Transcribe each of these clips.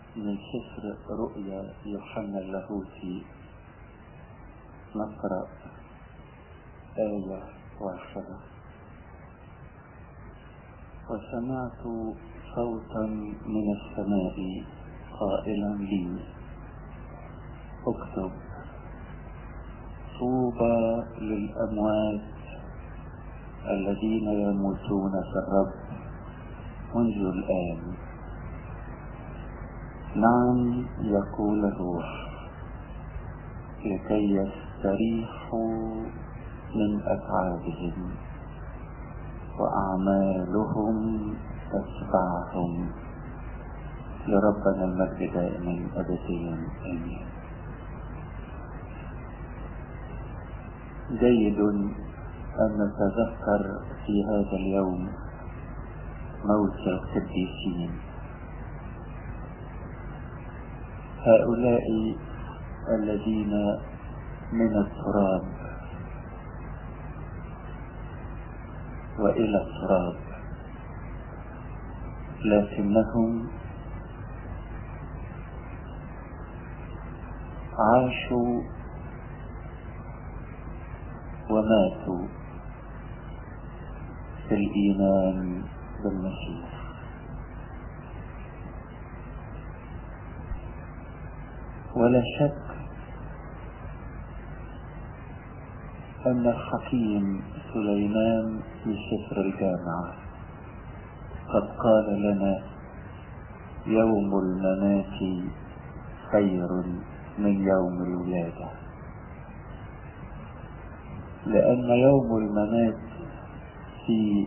من سفر رؤيا يوحنا اللاهوتي نقرأ آية واحدة وسمعت صوتا من السماء قائلا لي اكتب طوبى للأموات الذين يموتون في الرب منذ الآن نعم يقول الروح لكي يستريحوا من أتعابهم وأعمالهم تتبعهم لربنا المجد دائما أبديا آمين جيد أن نتذكر في هذا اليوم موت القديسين هؤلاء الذين من التراب وإلى التراب لكنهم عاشوا وماتوا في الإيمان بالمسيح ولا شك أن الحكيم سليمان في سفر الجامعة قد قال لنا يوم الممات خير من يوم الولادة لأن يوم الممات في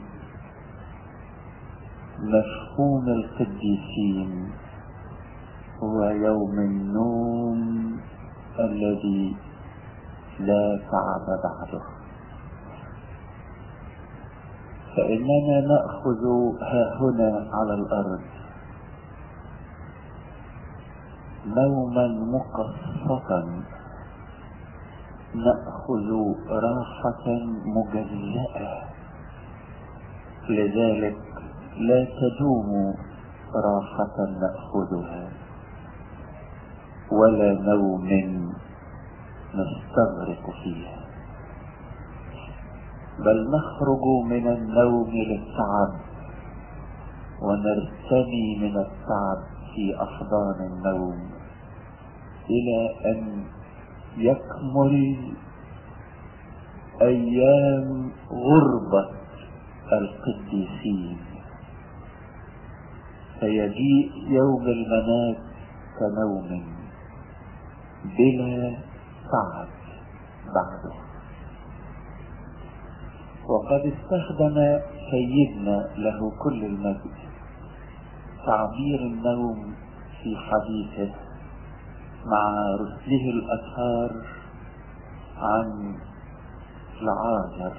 مفهوم القديسين هو يوم النوم الذي لا تعب بعده فإننا نأخذ ها هنا على الأرض نوما مقصفا نأخذ راحة مجزأة لذلك لا تدوم راحة نأخذها ولا نوم نستغرق فيها بل نخرج من النوم للتعب ونرتمي من التعب في أحضان النوم إلى أن يكمل أيام غربة القديسين فيجيء يوم الممات كنوم بلا تعب بعده وقد استخدم سيدنا له كل المجد تعبير النوم في حديثه مع رسله الأطهار عن العازر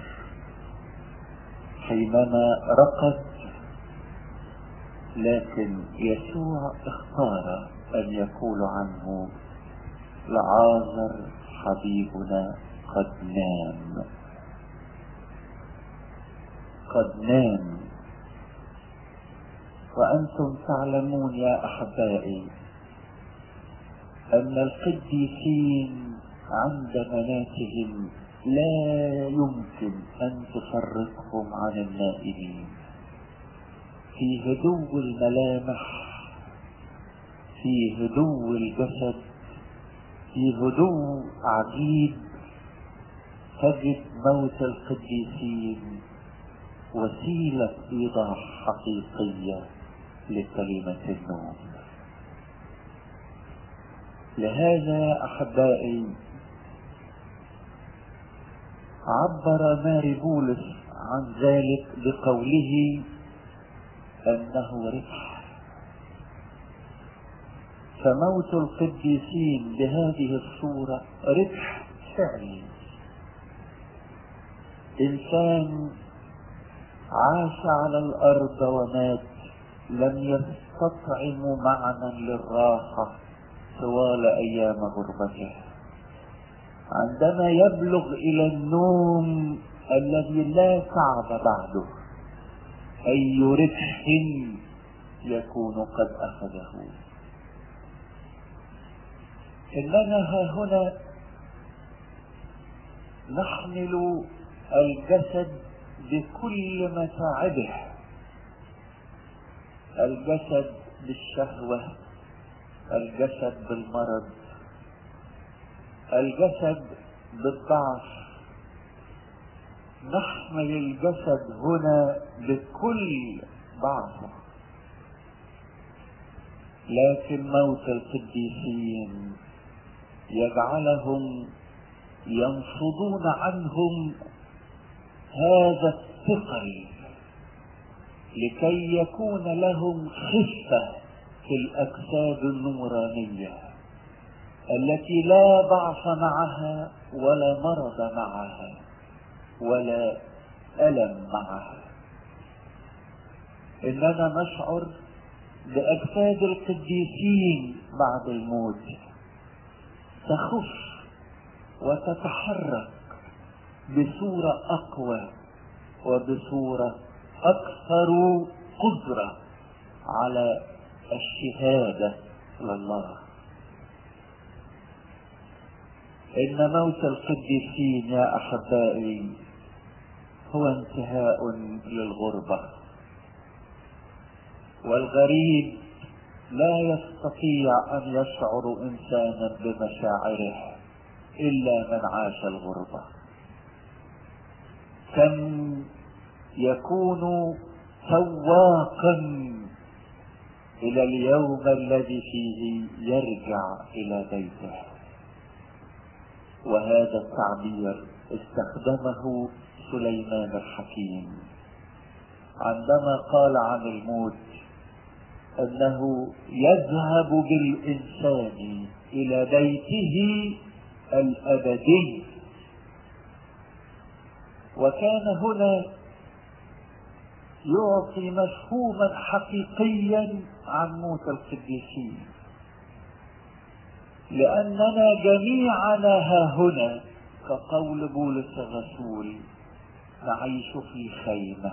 حينما رقد لكن يسوع اختار أن يقول عنه لعازر حبيبنا قد نام قد نام وأنتم تعلمون يا أحبائي أن القديسين عند مناتهم لا يمكن أن تفرقهم عن النائمين في هدوء الملامح في هدوء الجسد في هدوء عجيب تجد موت القديسين وسيلة إيضاح حقيقية لكلمة النوم لهذا أحبائي عبر ماري بولس عن ذلك بقوله أنه ربح فموت القديسين بهذه الصورة ربح فعلي إنسان عاش على الأرض ومات لم يستطعم معنى للراحة طوال أيام غربته عندما يبلغ إلى النوم الذي لا تعب بعده أي ربح يكون قد أخذه إننا ها هنا نحمل الجسد بكل متاعبه الجسد بالشهوة الجسد بالمرض الجسد بالضعف نحمل الجسد هنا بكل ضعفه لكن موت القديسين يجعلهم ينفضون عنهم هذا الثقل لكي يكون لهم خفة في الأجساد النورانية التي لا ضعف معها ولا مرض معها ولا ألم معها إننا نشعر بأجساد القديسين بعد الموت تخف وتتحرك بصورة أقوى وبصورة أكثر قدرة على الشهادة لله إن موت القديسين يا أحبائي هو انتهاء للغربة والغريب لا يستطيع أن يشعر إنسانا بمشاعره إلا من عاش الغربة كم يكون سواقا إلى اليوم الذي فيه يرجع إلى بيته وهذا التعبير استخدمه سليمان الحكيم عندما قال عن الموت انه يذهب بالانسان الى بيته الابدي وكان هنا يعطي مفهوما حقيقيا عن موت القديسين لأننا جميعنا ها هنا كقول بولس الرسول نعيش في خيمة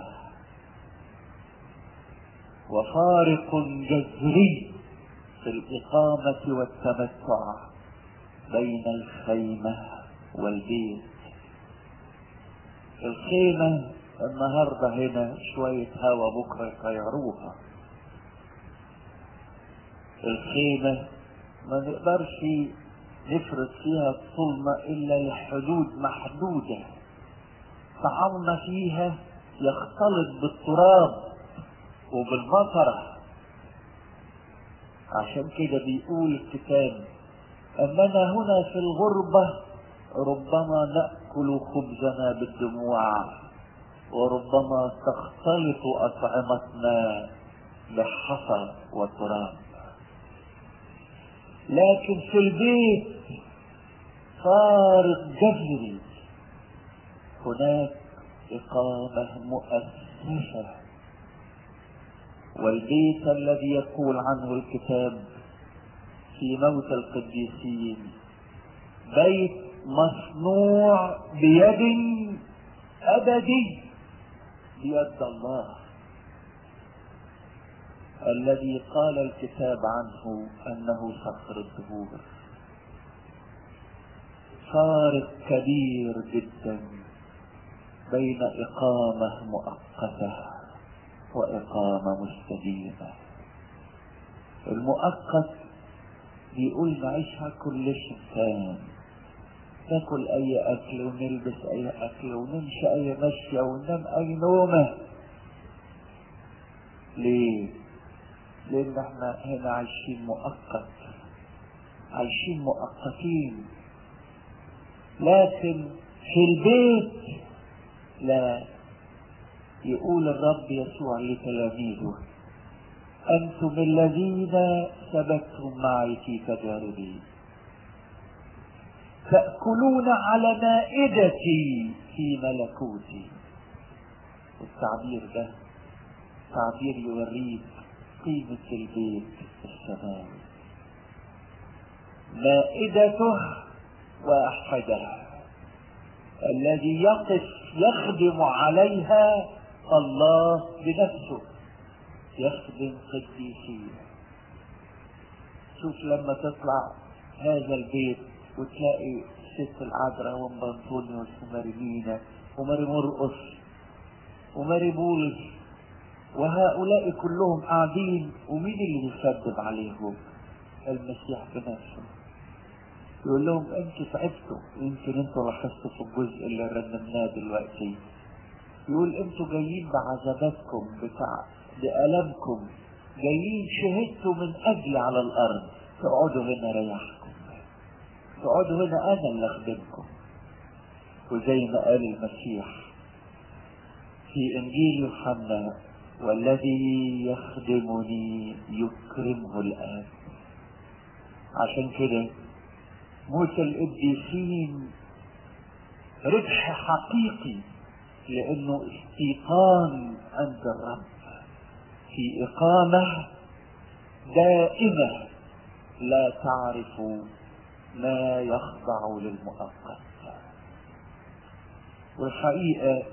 وفارق جذري في الإقامة والتمتع بين الخيمة والبيت الخيمة النهاردة هنا شوية هوا بكرة يطيروها الخيمة ما نقدرش نفرض فيها الظلمة إلا لحدود محدودة طعامنا فيها يختلط بالتراب وبالمطرة عشان كده بيقول الكتاب أننا هنا في الغربة ربما نأكل خبزنا بالدموع وربما تختلط أطعمتنا بالحصى والتراب لكن في البيت فارق جذري هناك إقامة مؤسسة والبيت الذي يقول عنه الكتاب في موت القديسين بيت مصنوع بيد أبدي بيد الله الذي قال الكتاب عنه انه صخر الدهور فارق كبير جدا بين اقامه مؤقته واقامه مستديمه المؤقت بيقول نعيشها كل شتان ناكل اي اكل ونلبس اي اكل ونمشي اي مشيه وننام اي نومه ليه لان احنا هنا عايشين مؤقت عايشين مؤقتين لكن في البيت لا يقول الرب يسوع لتلاميذه انتم الذين ثبتتم معي في تجاربي تأكلون على مائدتي في ملكوتي التعبير ده تعبير يوريك قيمة البيت السماوي مائدته واحدة الذي يقف يخدم عليها الله بنفسه يخدم قديسين شوف لما تطلع هذا البيت وتلاقي ست العذراء وام بنطونيوس وماري مينا وماري مرقص وماري بولس وهؤلاء كلهم قاعدين ومين اللي بيسبب عليهم؟ المسيح بنفسه يقول لهم انتوا تعبتوا يمكن انتوا لاحظتوا في الجزء اللي رنمناه دلوقتي يقول انتوا جايين بعذاباتكم بتاع بألمكم جايين شهدتوا من اجلي على الارض تقعدوا هنا ريحكم تقعدوا هنا انا اللي اخدمكم وزي ما قال المسيح في انجيل يوحنا والذي يخدمني يكرمه الاب عشان كده موسى القديسين ربح حقيقي لانه استيطان عند الرب في اقامه دائمه لا تعرف ما يخضع للمؤقت والحقيقه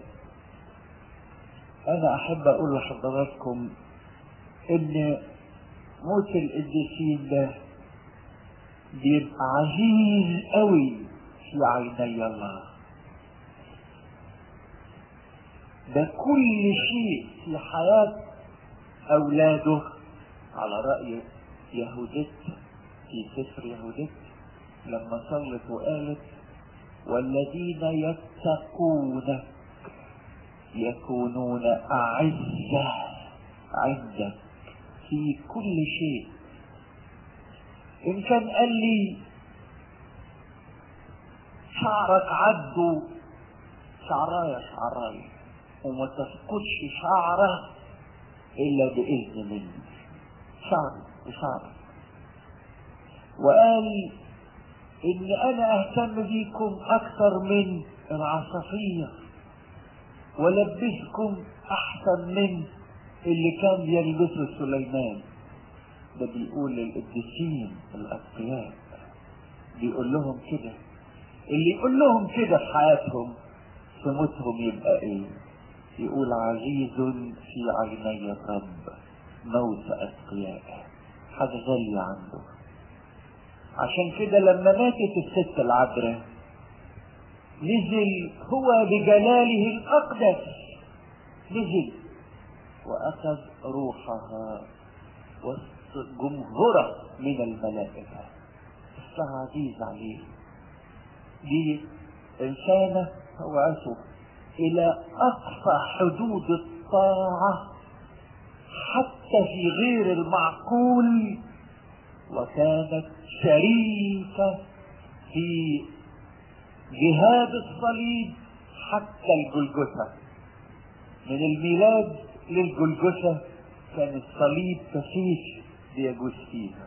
انا احب اقول لحضراتكم ان موت القديسين ده بيبقى عزيز قوي في عيني الله ده كل شيء في حياة أولاده على رأي يهودت في سفر يهودت لما صلت وقالت والذين يتقونك يكونون أعزة عندك في كل شيء إن كان قال لي شعرك عدو شعرايا شعرايا وما تسقطش شعره إلا بإذن مني شعري وشعري وقال إن أنا أهتم بيكم أكثر من العصافير ولبسكم أحسن من اللي كان بيلبسه سليمان ده بيقول للقديسين الأتقياء بيقول لهم كده اللي يقول لهم كده في حياتهم في موتهم يبقى ايه يقول عزيز في عيني الرب موت أتقياء حاجة غالية عنده عشان كده لما ماتت الست العذراء نزل هو بجلاله الأقدس نزل وأخذ روحها وسط جمهرة من الملائكة اسمها عزيز عليه دي إنسانة توعته إلى أقصى حدود الطاعة حتى في غير المعقول وكانت شريكة في جهاد الصليب حتى الجلجثة من الميلاد للجلجثة كان الصليب كثيف بيجوز فيها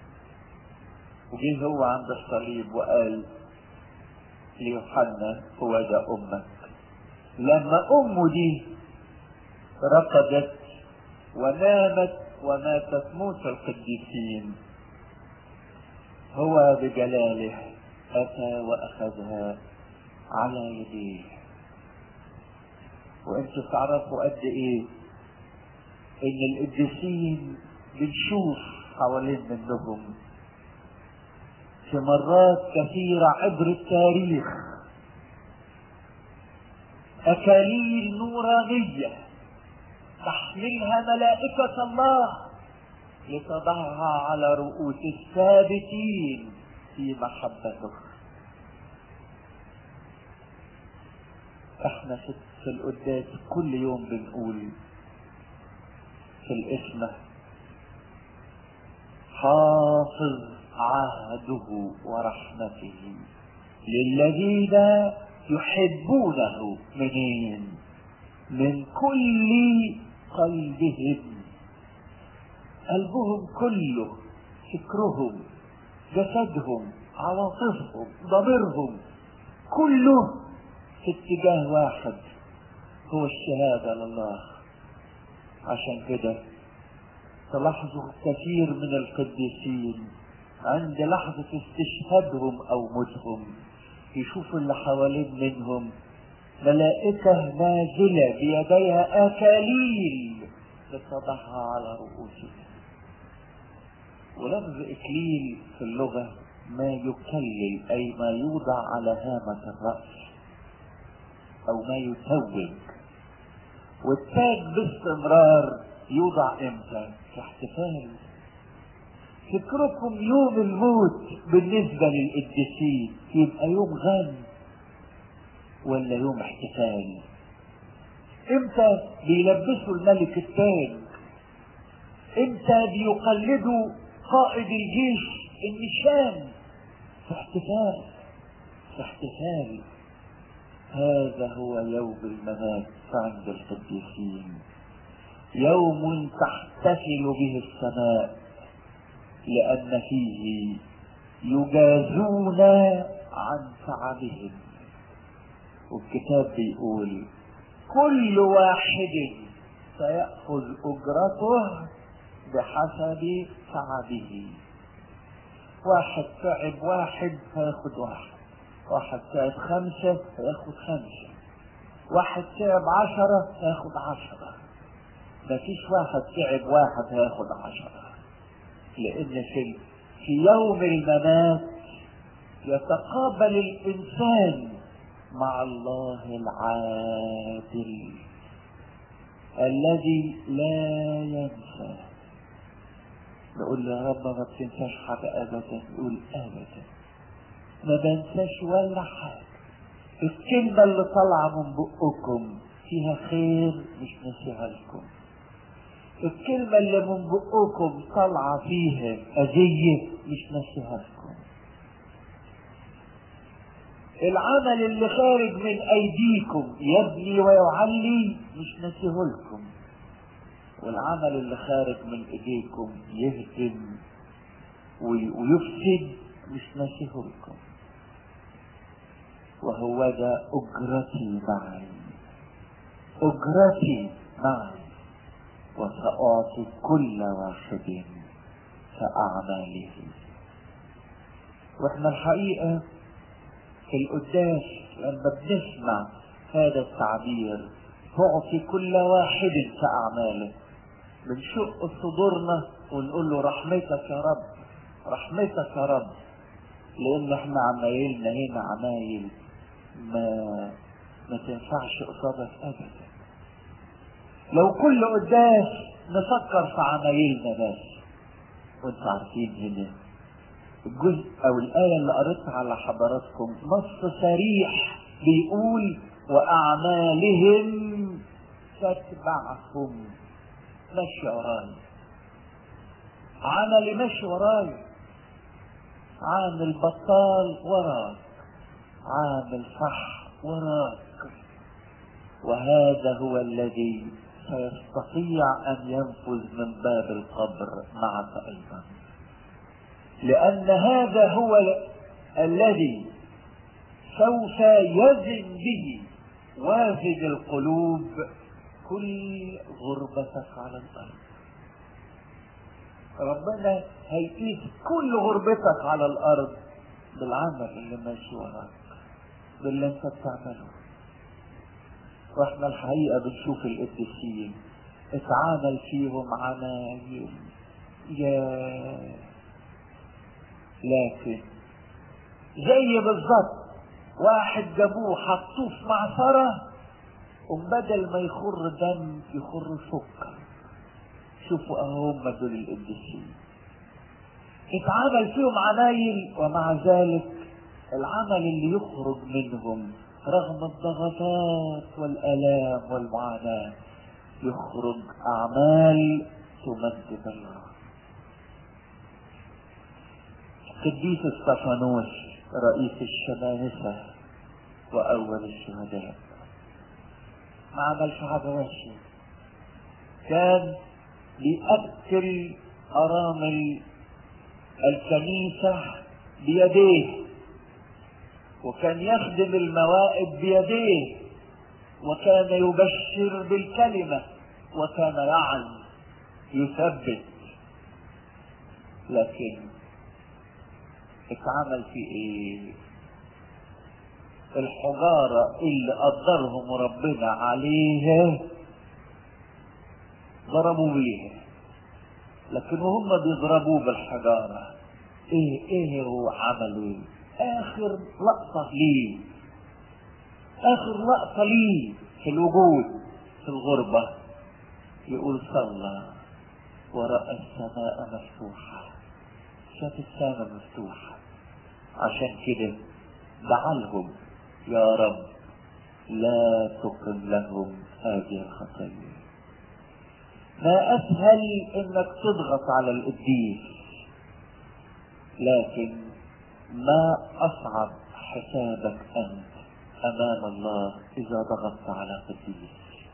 وجه هو عند الصليب وقال ليوحنا هو ده أمك لما أمه دي رقدت ونامت وماتت موسى القديسين هو بجلاله أتى وأخذها على يديه وانتوا تعرفوا قد ايه ان القديسين بنشوف حوالين منهم في مرات كثيرة عبر التاريخ أكاليل نورانية تحملها ملائكة الله لتضعها على رؤوس الثابتين في محبته احنا في في القداس كل يوم بنقول في الاسم حافظ عهده ورحمته للذين يحبونه منين من كل قلبهم قلبهم كله فكرهم جسدهم عواطفهم ضميرهم كله في اتجاه واحد هو الشهادة لله عشان كده تلاحظوا كثير من القديسين عند لحظة استشهادهم أو موتهم يشوفوا اللي حوالين منهم ملائكة نازلة بيديها أكاليل لتضعها على رؤوسهم ولفظ إكليل في اللغة ما يكلل أي ما يوضع على هامة الرأس أو ما يتوج والتاج باستمرار يوضع امتى؟ في احتفال فكركم يوم الموت بالنسبة للقديسين يبقى يوم غم ولا يوم احتفال امتى بيلبسوا الملك التاج امتى بيقلدوا قائد الجيش النشان في احتفال في احتفال هذا هو يوم الممات عند القديسين يوم تحتفل به السماء لأن فيه يجازون عن تعبهم والكتاب بيقول كل واحد سيأخذ أجرته بحسب تعبه واحد تعب واحد هياخد واحد واحد تعب خمسة هياخد خمسة واحد تعب عشرة هياخد عشرة مفيش واحد تعب واحد هياخد عشرة لأن في في يوم الممات يتقابل الإنسان مع الله العادل الذي لا ينسى نقول له يا رب ما بتنساش حاجة أبدا يقول أبدا ما بنساش ولا حاجة الكلمة اللي طالعة من بقكم فيها خير مش ناسيها لكم الكلمة اللي من بقكم طالعة فيها أذية مش ناسيها لكم العمل اللي خارج من أيديكم يبني ويعلي مش ناسيه لكم والعمل اللي خارج من ايديكم يهدم ويفسد مش ناسيه لكم وهو ده اجرتي معي اجرتي معي وساعطي كل واحد كاعماله واحنا الحقيقه في القداس لما بنسمع هذا التعبير تعطي كل واحد كأعماله بنشق صدورنا ونقول له رحمتك يا رب رحمتك يا رب لان احنا عمايلنا هنا عمايل ما ما تنفعش قصادك ابدا لو كل قداس نفكر في عمايلنا بس وانتوا عارفين هنا الجزء او الايه اللي قريتها على حضراتكم نص صريح بيقول واعمالهم تتبعهم مشي وراي عملي مشي وراي عامل بطال وراك عامل صح وراك وهذا هو الذي سيستطيع ان ينفذ من باب القبر معك ايضا لان هذا هو الذي سوف يزن به وازن القلوب كل غربتك على الارض ربنا هيقيس كل غربتك على الارض بالعمل اللي ماشي وراك باللي انت بتعمله واحنا الحقيقه بنشوف القديسين اتعامل فيهم عمايل يا لكن زي بالظبط واحد جابوه حطوه في معصره وبدل ما يخر دم يخر سكر شوفوا اهو هم دول القديسين اتعامل فيهم عمايل ومع ذلك العمل اللي يخرج منهم رغم الضغطات والالام والمعاناه يخرج اعمال تمجد الله قديس استفانوس رئيس الشمامسه واول الشهداء ما عملش حاجه وحشه كان بيأكل أرامل الكنيسة بيديه وكان يخدم الموائد بيديه وكان يبشر بالكلمة وكان يعظ يثبت لكن اتعمل في ايه الحجارة اللي قدرهم ربنا عليها ضربوا بيها لكن وهم بيضربوه بالحجارة ايه ايه هو عمله ايه اخر لقطة ليه اخر لقطة ليه في الوجود في الغربة يقول صلى ورأى السماء مفتوحة شاف السماء مفتوحة عشان كده دعالهم يا رب لا تقم لهم هذه الخطيه ما اسهل انك تضغط على القديس لكن ما اصعب حسابك انت امام الله اذا ضغطت على قديس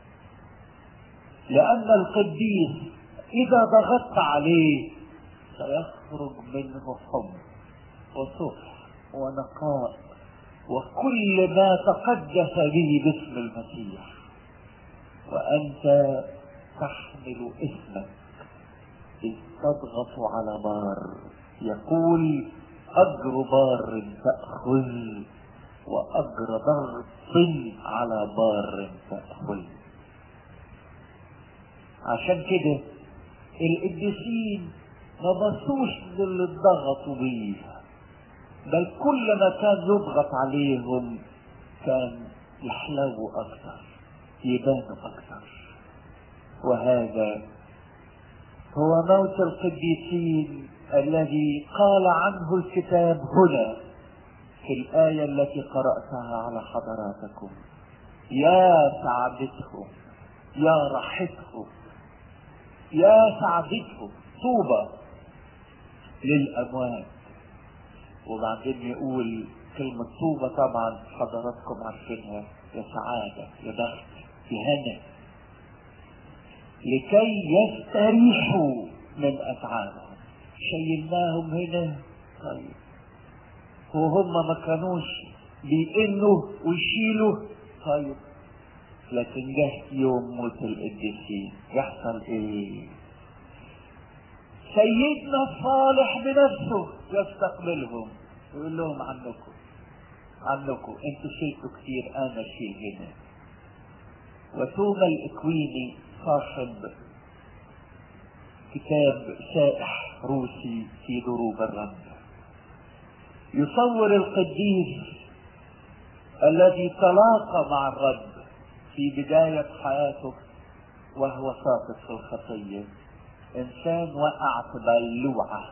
لان القديس اذا ضغطت عليه سيخرج منه حب وصفح ونقاء وكل ما تقدس به باسم المسيح وانت تحمل اسمك إذ تضغط على بار يقول أجر بار تأخذ وأجر ضغط على بار تأخذ عشان كده القديسين ما بصوش للي اتضغطوا بيه بل كل ما كان يضغط عليهم كان يحلو أكثر يبانوا أكثر وهذا هو موت القديسين الذي قال عنه الكتاب هنا في الآية التي قرأتها على حضراتكم يا سعادتهم يا راحتهم يا سعادتهم طوبى للأموات وبعدين يقول كلمة طوبى طبعا حضراتكم عارفينها يا سعادة يا بخت يا هنا لكي يستريحوا من أتعابهم شيلناهم هنا طيب وهم ما كانوش بيقنوا ويشيلوا طيب لكن جه يوم موت القديسين يحصل ايه سيدنا الصالح بنفسه يستقبلهم يقول لهم عنكم عنكم انتوا شلتوا كتير انا شيل هنا وتوما الاكويني صاحب كتاب سائح روسي في دروب الرمل يصور القديس الذي تلاقى مع الرب في بداية حياته وهو ساقط في الخطية إنسان وقع في بلوعة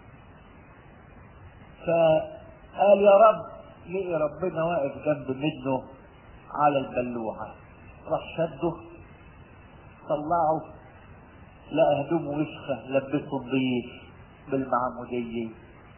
فقال يا رب لقي ربنا واقف جنب منه على البلوعة راح شده طلعه لقى هدومه وسخة لبسه نظيف بالمعمودية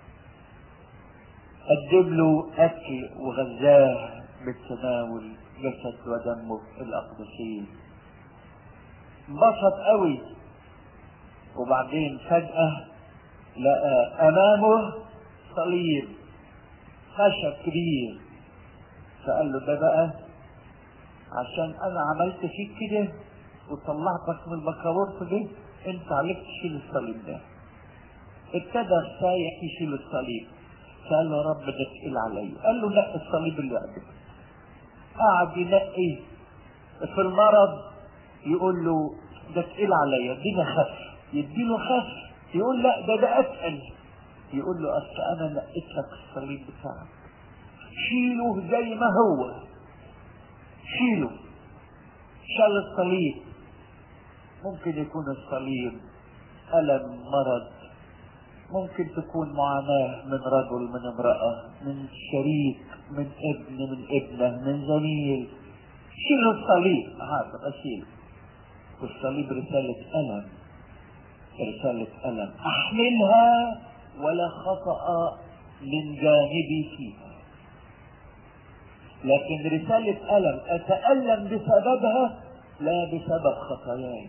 قدم له أكل وغذاه بالتناول جسد ودمه الأقدسين انبسط قوي وبعدين فجأة لقى أمامه صليب خشب كبير فقال له ده بقى عشان أنا عملت فيك كده وطلعتك من البكابورت دي انت عليك تشيل الصليب ده ابتدى السايح يشيل الصليب فقال له يا رب ده تقيل عليا قال له لا الصليب اللي عندك قعد ينقي في المرض يقول له ده تقيل عليا اديني خف يديله خف يقول لا ده ده اتقل يقول له اصل انا نقيت لك الصليب بتاعك شيله زي ما هو شيله شال الصليب ممكن يكون الصليب ألم مرض ممكن تكون معاناة من رجل من امرأة من شريك من ابن من ابنة من زميل شيل الصليب هذا أشيل والصليب رسالة ألم رسالة ألم أحملها ولا خطأ من جانبي فيها لكن رسالة ألم أتألم بسببها لا بسبب خطاياي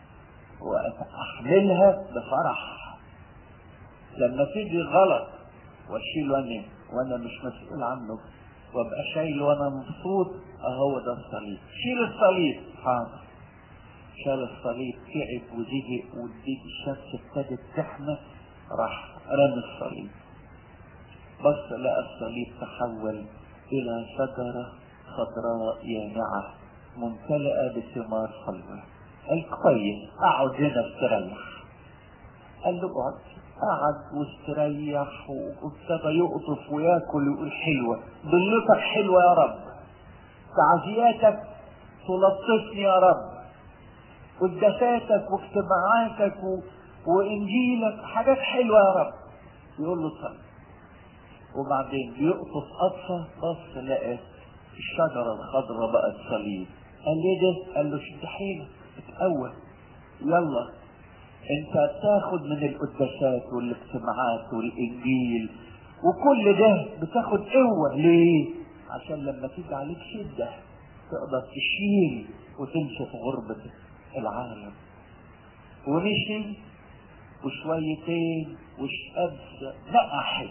وأحملها بفرح لما تيجي غلط واشيل انا وانا مش مسؤول عنه وابقى شايل وانا مبسوط اهو ده الصليب شيل الصليب حاضر شال الصليب تعب وزهق والديك الشمس ابتدت تحمى راح رمى الصليب بص لقى الصليب تحول الى شجرة خضراء يانعة ممتلئة بثمار حلوة قال كويس اقعد هنا استريح قال له اقعد قعد واستريح وابتدى يقطف وياكل ويقول حلوة ضلتك حلوة يا رب تعزياتك تلطفني يا رب قداساتك واجتماعاتك و... وانجيلك حاجات حلوة يا رب يقول له صلي وبعدين بيقطف قطفة بص لقى الشجرة الخضراء بقت صليب قال ليه ده؟ قال له شد حيلك اتقوى يلا انت تاخد من القداسات والاجتماعات والانجيل وكل ده بتاخد قوة ليه؟ عشان لما تيجي عليك شدة تقدر تشيل وتمشي في غربة العالم ومشي وشويتين وشمس نقحت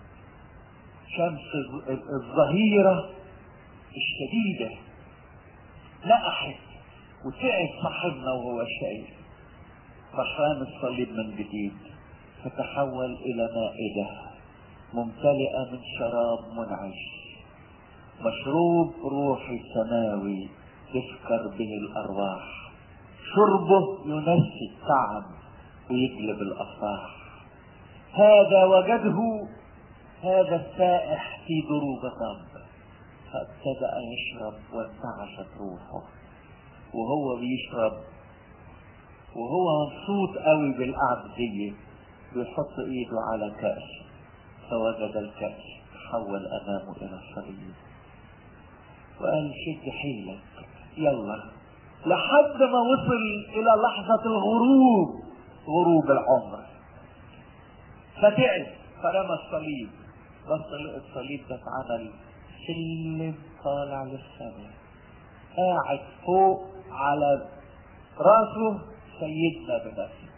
شمس الظهيرة الشديدة نقحت وتعب صاحبنا وهو شايف فحام الصليب من جديد فتحول إلى مائدة ممتلئة من شراب منعش مشروب روحي سماوي تسكر به الأرواح شربه ينسي التعب ويجلب الأفراح هذا وجده هذا السائح في دروب الرب فابتدأ يشرب وانتعشت روحه وهو بيشرب وهو مبسوط قوي بالقعدة دي بيحط ايده على كأس فوجد الكأس تحول امامه الى الصليب وقال شد حيلك يلا لحد ما وصل الى لحظة الغروب غروب العمر فتعب فرمى الصليب بص لقى الصليب ده اتعمل سلم طالع للسماء قاعد فوق على راسه سيدنا بنفسه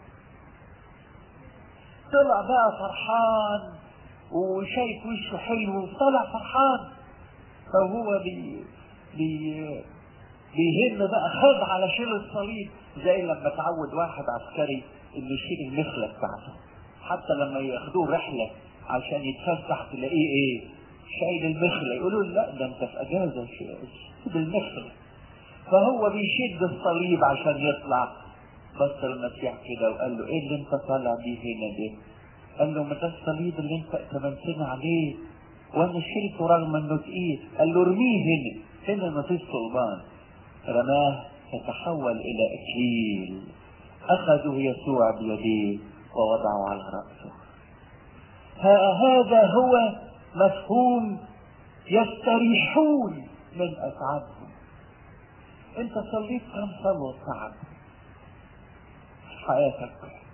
طلع بقى فرحان وشايف وشه حلو وطلع فرحان فهو بي بي بيهم بقى خد على شيل الصليب زي لما تعود واحد عسكري انه يشيل المخلة بتاعته حتى لما ياخدوه رحلة عشان يتفسح تلاقيه ايه شايل المخلة يقولوا لا ده انت في اجازة شيل المخلة فهو بيشد الصليب عشان يطلع بص المسيح كده وقال له ايه اللي انت طالع بيه هنا ده قال له ما ده الصليب اللي انت اتمنتنا عليه وانا شلته رغم انه تقيل قال له ارميه هنا هنا ما فيش صلبان رماه فتحول الى اكليل اخذه يسوع بيديه ووضعه على راسه هذا هو مفهوم يستريحون من اتعابهم انت صليت كم صلوه تعب في حياتك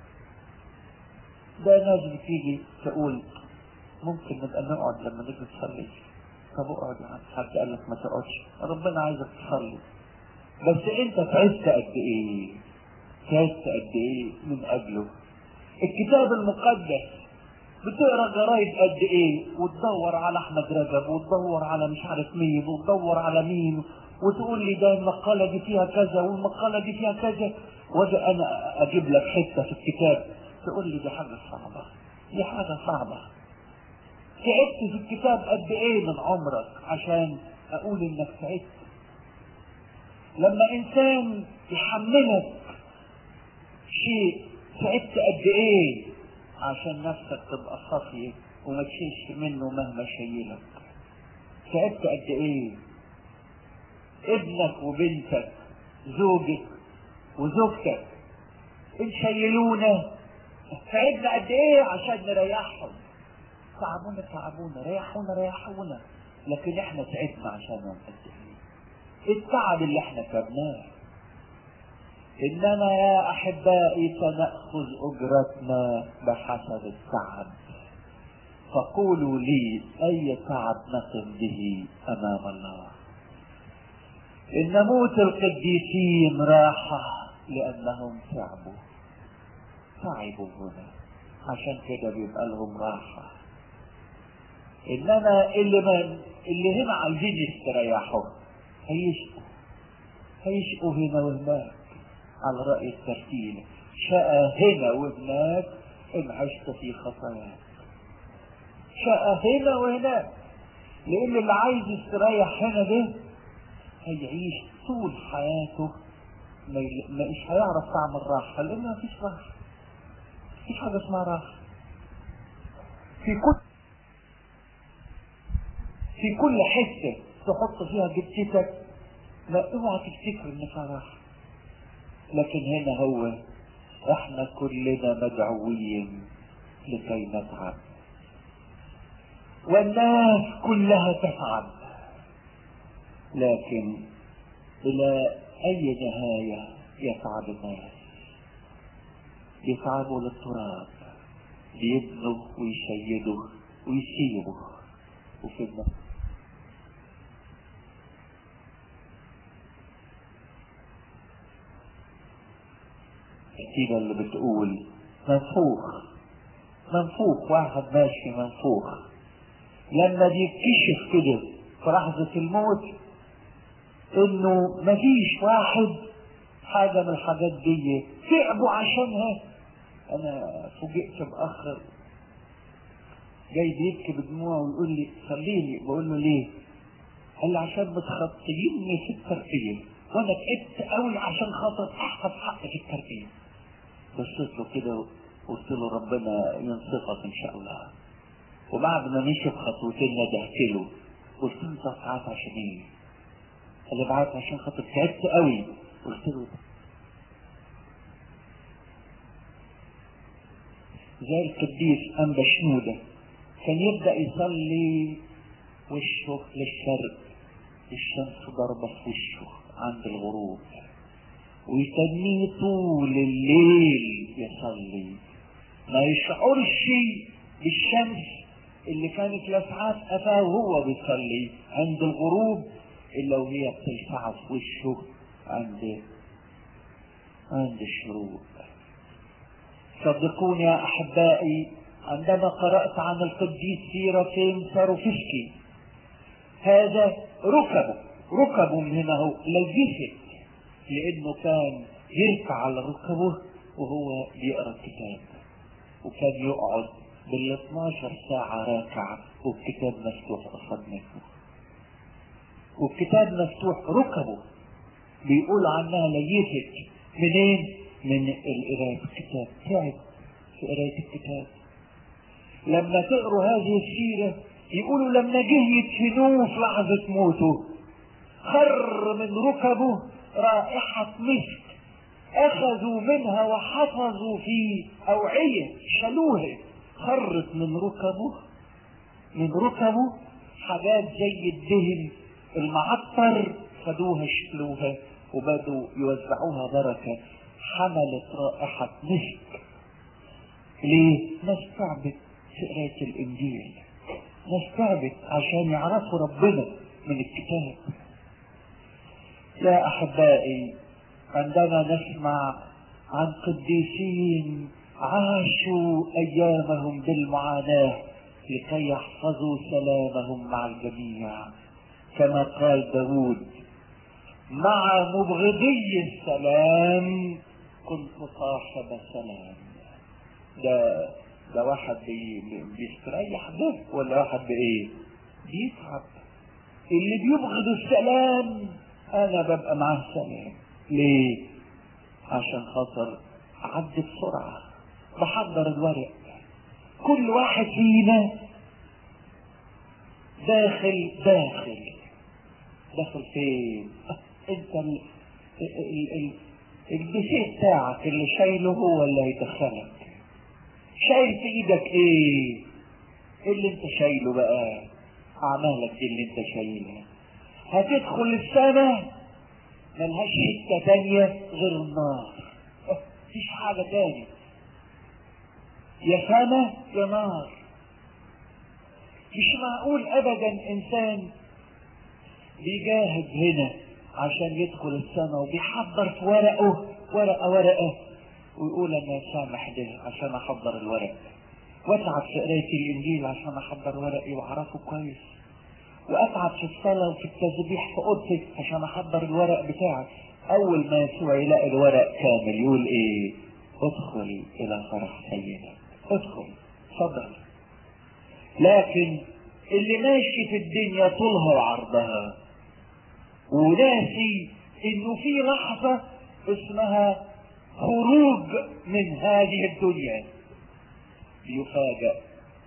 ده ناس بتيجي تقول ممكن نبقى نقعد لما نيجي نصلي طب اقعد يا عم حد قال لك ما تقعدش ربنا عايزك تصلي بس انت تعبت قد ايه تعبت قد ايه من اجله الكتاب المقدس بتقرا جرايد قد ايه وتدور على احمد رجب وتدور على مش عارف مين وتدور على مين وتقول لي ده المقاله دي فيها كذا والمقاله دي فيها كذا واجي انا اجيب لك حته في الكتاب تقول لي دي حاجه صعبه دي حاجه صعبه تعبت في الكتاب قد ايه من عمرك عشان اقول انك تعبت لما انسان يحملك شيء تعبت قد ايه عشان نفسك تبقى صافية وما تشيلش منه مهما شيلك تعبت قد ايه ابنك وبنتك زوجك وزوجتك ان شيلونا تعبنا قد ايه عشان نريحهم تعبونا تعبونا ريحونا ريحونا لكن احنا تعبنا عشانهم قد ايه التعب اللي احنا تعبناه انما يا احبائي سناخذ اجرتنا بحسب التعب فقولوا لي اي تعب نقم به امام الله ان موت القديسين راحه لانهم تعبوا تعبوا هنا عشان كده بيبقى لهم راحه انما اللي من اللي هنا عايزين يستريحوا هيشقوا هيشقوا هنا وهناك على رأي الترتيل شاء هنا وهناك إن عشت في خطاياك شاء هنا وهناك لأن اللي عايز يستريح هنا ده هيعيش طول حياته مش هيعرف طعم الراحة لأن مفيش راحة مفيش حاجة اسمها راحة في كل في كل حته تحط فيها جبتك لا اوعى تفتكر ان فرح لكن هنا هو احنا كلنا مدعوين لكي نتعب والناس كلها تتعب لكن الى اي نهايه يتعب الناس يتعبوا للتراب بيبنوا ويشيدوا ويسيبوا وفي النهايه الترتيبة اللي بتقول منفوخ منفوخ واحد ماشي منفوخ لما بيكتشف كده في لحظة الموت انه مفيش واحد حاجة من الحاجات دي تعبوا عشانها انا فوجئت باخر جاي بيبكي بدموعه ويقول لي خليني بقول له ليه؟ قال لي عشان متخطيني في التربية وانا تعبت قوي عشان خاطر احفظ حقي في التربية بصيت له كده وقلت له ربنا ينصفك ان شاء الله وبعد ما مشي بخطوتين ندهت له قلت له انت بعت عشان ايه؟ قال لي بعت عشان خاطر تعبت قوي قلت له زي القديس أنبا شنودة كان يبدأ يصلي وشه للشرق الشمس ضربة في وشه عند الغروب ويتنيه طول الليل يصلي ما يشعرش بالشمس اللي كانت لسعات قفاه وهو بيصلي عند الغروب الا وهي بتلسع في وشه عند عند الشروق صدقوني يا احبائي عندما قرات عن القديس سيرافيم ساروفسكي هذا ركبه ركبه من هنا هو للجسد لانه كان يركع على ركبه وهو بيقرا الكتاب وكان يقعد بال 12 ساعة راكع والكتاب مفتوح قصاد منه والكتاب مفتوح ركبه بيقول عنها ليست منين؟ من قراية الكتاب تعب في قراية الكتاب لما تقروا هذه السيرة يقولوا لما جه يدفنوه في لحظة موته خر من ركبه رائحة مسك أخذوا منها وحفظوا في أوعية شالوها خرت من ركبه من ركبه حاجات زي الدهن المعطر خدوها شلوها وبدوا يوزعوها بركة حملت رائحة مسك ليه؟ ناس تعبت في قراية الإنجيل ناس تعبت عشان يعرفوا ربنا من الكتاب يا أحبائي عندما نسمع عن قديسين عاشوا أيامهم بالمعاناة لكي يحفظوا سلامهم مع الجميع كما قال داود مع مبغضي السلام كنت صاحب سلام ده ده واحد بي بيستريح ده ولا واحد بايه بيتعب اللي بيبغض السلام انا ببقى معاه سلام ليه عشان خاطر اعدي بسرعه بحضر الورق كل واحد فينا داخل داخل داخل فين انت ال... ال... ال... البيسيه بتاعك اللي شايله هو اللي هيدخلك شايل في ايدك ايه اللي انت شايله بقى اعمالك دي اللي انت شايلها هتدخل السماء ملهاش حته تانية غير النار مفيش حاجه تاني يا سما يا نار مش معقول ابدا انسان بيجاهد هنا عشان يدخل السماء وبيحضر في ورقه ورقه ورقه ويقول انا سامح ده عشان احضر الورق واتعب في قرايه الانجيل عشان احضر ورقي واعرفه كويس واتعب في الصلاه وفي التسبيح في اوضتي عشان احضر الورق بتاعي اول ما يسوع يلاقي الورق كامل يقول ايه ادخل الى فرح سيدك ادخل صدق لكن اللي ماشي في الدنيا طولها وعرضها وناسي انه في لحظة اسمها خروج من هذه الدنيا بيفاجأ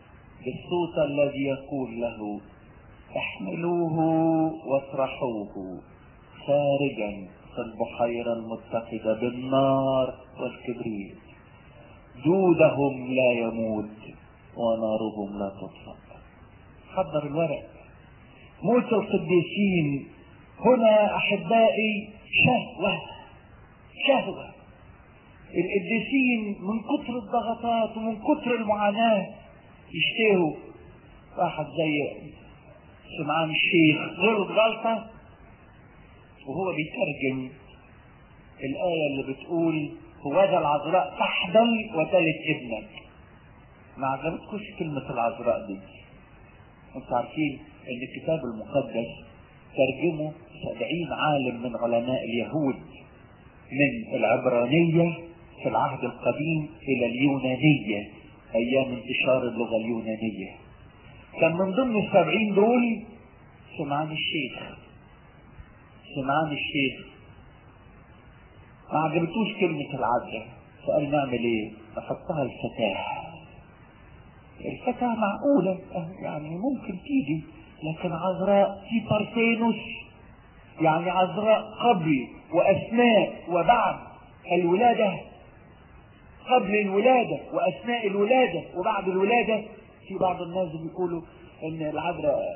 بالصوت الذي يقول له احملوه واطرحوه خارجا في البحيرة المتقدة بالنار والكبريت دودهم لا يموت ونارهم لا تطفأ حضر الورق موت القديسين هنا احبائي شهوة شهوة القديسين من كتر الضغطات ومن كتر المعاناة يشتهوا واحد زي سمعان الشيخ غلط غلطة وهو بيترجم الآية اللي بتقول هوذا العذراء تحضل وتلد ابنك ما عجبتكوش كلمة العذراء دي انتوا عارفين ان الكتاب المقدس ترجمه سبعين عالم من علماء اليهود من العبرانية في العهد القديم الى اليونانية ايام انتشار اللغة اليونانية كان من ضمن السبعين دول سمعان الشيخ سمعان الشيخ ما عجبتوش كلمة العذراء فقال نعمل ايه نحطها الفتاح الفتاة معقولة يعني ممكن تيجي لكن عذراء في بارثينوس يعني عذراء قبل واثناء وبعد الولادة قبل الولادة واثناء الولادة وبعد الولادة في بعض الناس بيقولوا ان العذراء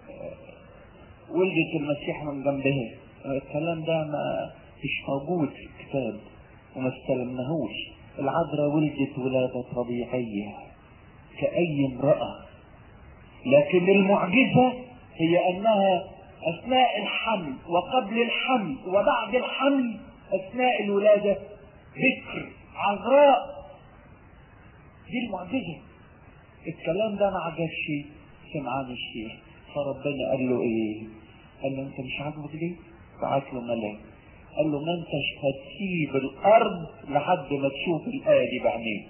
ولدت المسيح من جنبها الكلام ده ما مش موجود في الكتاب وما استلمناهوش العذراء ولدت ولادة طبيعية كأي امرأة لكن المعجزة هي أنها أثناء الحمل وقبل الحمل وبعد الحمل أثناء الولادة ذكر عذراء دي المعجزة الكلام ده ما عجبش سمعان الشيخ فربنا قال له ايه قال له انت مش عاجبك دي بعت له ملاك قال له ما انتش هتسيب الارض لحد ما تشوف الايه دي بعينيك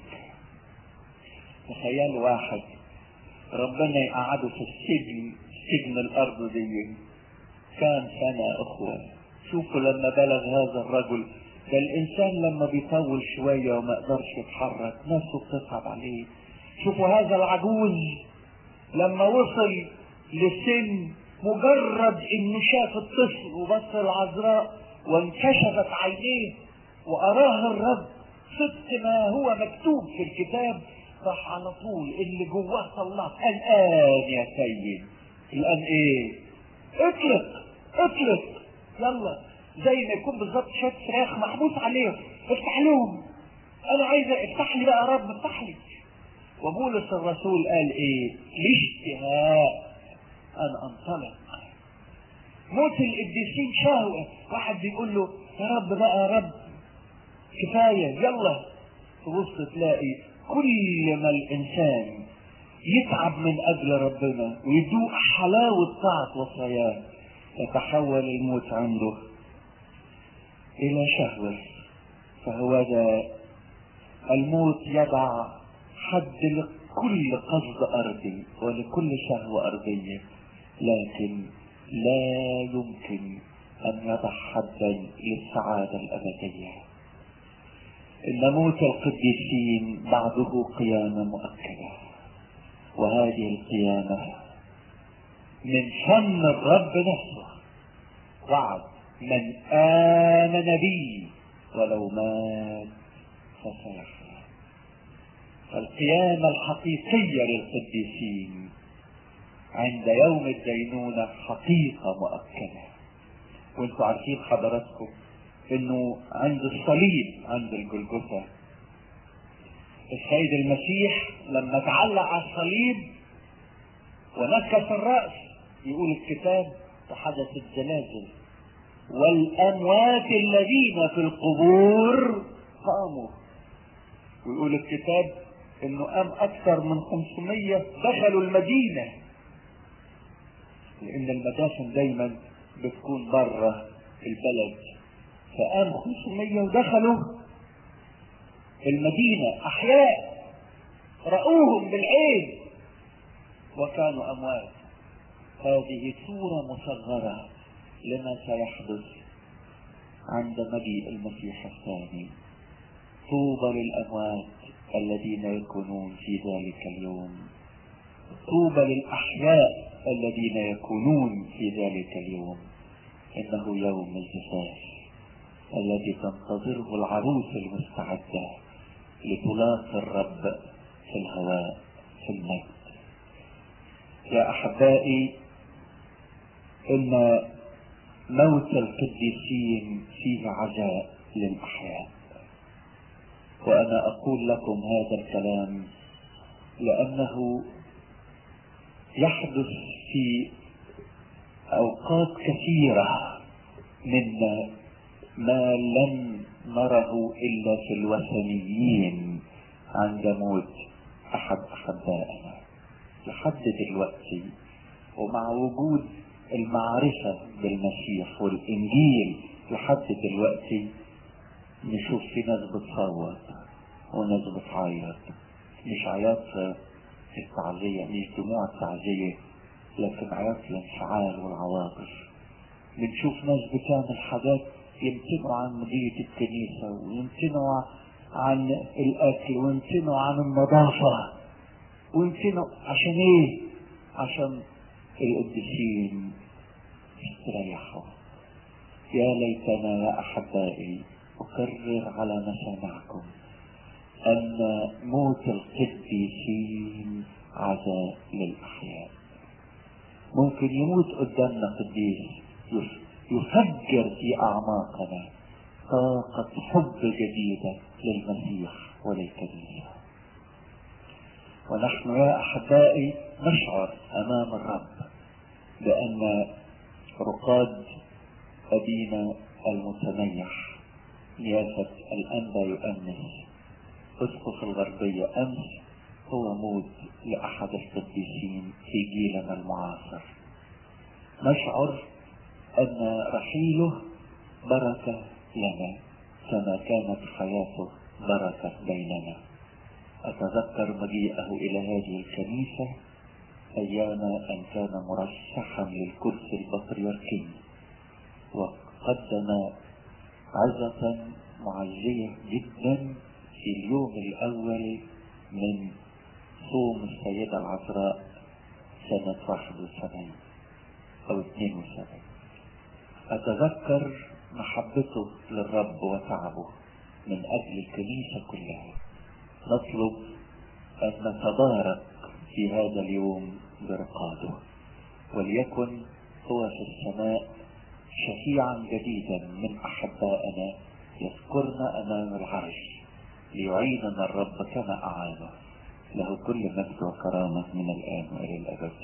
تخيل واحد ربنا يقعده في السجن سجن الارض دي كام سنة اخوة شوفوا لما بلغ هذا الرجل ده الانسان لما بيطول شوية وما يقدرش يتحرك نفسه بتصعب عليه شوفوا هذا العجوز لما وصل لسن مجرد انه شاف الطفل وبص العذراء وانكشفت عينيه واراه الرب صدق ما هو مكتوب في الكتاب راح على طول اللي جواه طلعت الان يا سيد الان ايه اطلق اطلق يلا زي ما يكون بالظبط شويه فراخ محبوس عليهم افتح لهم انا عايز افتح لي بقى يا رب افتح لي وبولس الرسول قال ايه الاشتهاء ان انطلق موت القديسين شهوة واحد بيقول له يا رب بقى يا رب كفاية يلا تبص تلاقي كل ما الانسان يتعب من اجل ربنا ويذوق حلاوة طاعة وصاياه يتحول الموت عنده الى شهوة فهو ذا الموت يضع حد لكل قصد ارضي ولكل شهوة ارضية لكن لا يمكن ان يضع حدا للسعادة الابدية ان موت القديسين بعده قيامة مؤكدة وهذه القيامة من فن الرب نفسه وعد من آمن بي ولو مات فسيحيا فالقيامة الحقيقية للقديسين عند يوم الدينونة حقيقة مؤكدة وانتوا عارفين حضراتكم انه عند الصليب عند الجلجثة السيد المسيح لما تعلق على الصليب ونكس الرأس يقول الكتاب وحدثت زلازل والأموات الذين في القبور قاموا ويقول الكتاب انه قام اكثر من 500 دخلوا المدينة لان المدافن دايما بتكون بره البلد فقام 500 ودخلوا المدينة احياء رأوهم بالعين وكانوا اموات هذه صورة مصغرة لما سيحدث عند مجيء المسيح الثاني طوبى للأموات الذين يكونون في ذلك اليوم طوبى للأحياء الذين يكونون في ذلك اليوم إنه يوم الزفاف الذي تنتظره العروس المستعدة لتلاقي الرب في الهواء في المجد يا أحبائي إن موت القديسين فيه عزاء للأحياء وأنا أقول لكم هذا الكلام لأنه يحدث في أوقات كثيرة منا ما لم نره إلا في الوثنيين عند موت أحد أحبائنا لحد دلوقتي ومع وجود المعرفة بالمسيح والإنجيل لحد دلوقتي نشوف في ناس بتصوت وناس بتعيط مش عياط في التعزية مش دموع التعزية لكن عياط الانفعال والعواطف بنشوف ناس بتعمل حاجات يمتنوا عن مدية الكنيسة ويمتنوا عن الأكل ويمتنوا عن النظافة ويمتنوا عشان إيه؟ عشان القديسين يستريحوا يا ليتنا يا أحبائي أكرر على مسامعكم أن موت القديسين عزاء للأحياء ممكن يموت قدامنا قديس يفجر في أعماقنا طاقة حب جديدة للمسيح وللكنيسة ونحن يا أحبائي نشعر أمام الرب بأن رقاد أبينا المتنيح نيافة الأنبا يؤنس أسقف الغربية أمس هو موت لأحد القديسين في جيلنا المعاصر نشعر أن رحيله بركة لنا كما كانت حياته بركة بيننا أتذكر مجيئه إلى هذه الكنيسة أيام أن كان مرشحا للكرسي البطريركي وقدم عزة معزية جدا في اليوم الأول من صوم السيدة العذراء سنة 71 أو 72 أتذكر محبته للرب وتعبه من أجل الكنيسة كلها نطلب أن نتبارك في هذا اليوم برقاده وليكن هو في السماء شفيعا جديدا من أحبائنا يذكرنا أمام العرش ليعيننا الرب كما أعانه له كل مجد وكرامة من الآن وإلى الأبد